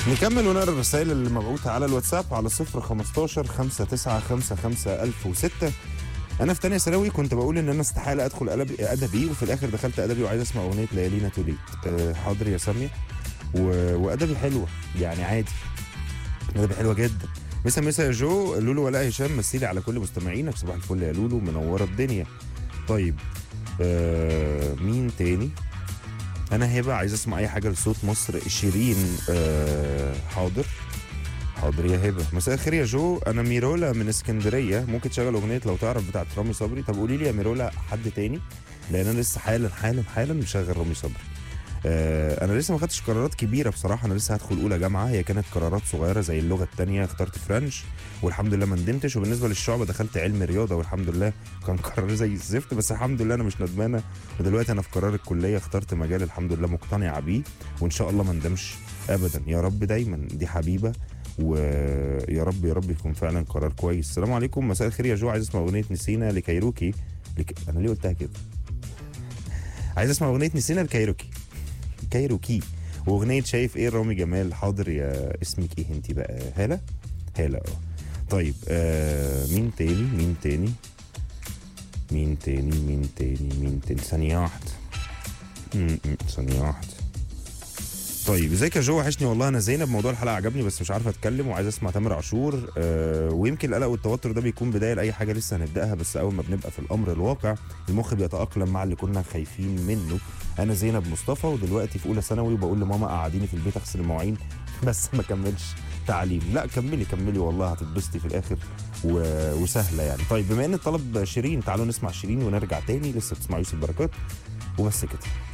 نكمل ونقرا الرسائل اللي مبعوثه على الواتساب على 0 15 5955 1006 انا في تانية ثانوي كنت بقول ان انا استحاله ادخل أدبي- ادبي وفي الاخر دخلت ادبي وعايز اسمع اغنيه ليالينا توليت أه حاضر يا ساميه و... وادبي حلوه يعني عادي ادبي حلوه جدا مسا مسا يا جو لولو ولا هشام مسيلي على كل مستمعينك صباح الفل يا لولو منوره الدنيا طيب آه مين تاني انا هبه عايز اسمع اي حاجه لصوت مصر شيرين آه حاضر حاضر يا هبه مساء الخير يا جو انا ميرولا من اسكندريه ممكن تشغل اغنيه لو تعرف بتاعت رامي صبري طب قولي لي يا ميرولا حد تاني لان انا لسه حالا حالا حالا مشغل رامي صبري آه انا لسه ما خدتش قرارات كبيره بصراحه انا لسه هدخل اولى جامعه هي كانت قرارات صغيره زي اللغه الثانيه اخترت فرنش والحمد لله ما ندمتش وبالنسبه للشعب دخلت علم رياضه والحمد لله كان قرار زي الزفت بس الحمد لله انا مش ندمانه ودلوقتي انا في قرار الكليه اخترت مجال الحمد لله مقتنعه بيه وان شاء الله ما ندمش ابدا يا رب دايما دي حبيبه ويا رب يا رب يكون فعلا قرار كويس السلام عليكم مساء الخير يا جو عايز اسمع اغنيه نسينا لكايروكي لك... انا ليه قلتها كده عايز اسمع اغنيه نسينا لكايروكي كايروكي واغنيه شايف ايه رامي جمال حاضر يا اسمك ايه انت بقى هاله هاله اه طيب آه مين تاني مين تاني مين تاني مين تاني مين تاني ثانيه واحده م- م، ثانيه واحده طيب ازيك يا جو وحشني والله انا زينب موضوع الحلقه عجبني بس مش عارف اتكلم وعايز اسمع تامر عاشور آه ويمكن القلق والتوتر ده بيكون بدايه لاي حاجه لسه هنبداها بس اول ما بنبقى في الامر الواقع المخ بيتاقلم مع اللي كنا خايفين منه انا زينب مصطفى ودلوقتي في اولى ثانوي وبقول لماما قعديني في البيت اغسل المواعين بس ما كملش تعليم لا كملي كملي والله هتتبسطي في الاخر و... وسهله يعني طيب بما ان الطلب شيرين تعالوا نسمع شيرين ونرجع تاني لسه بتسمع يوسف بركات وبس كده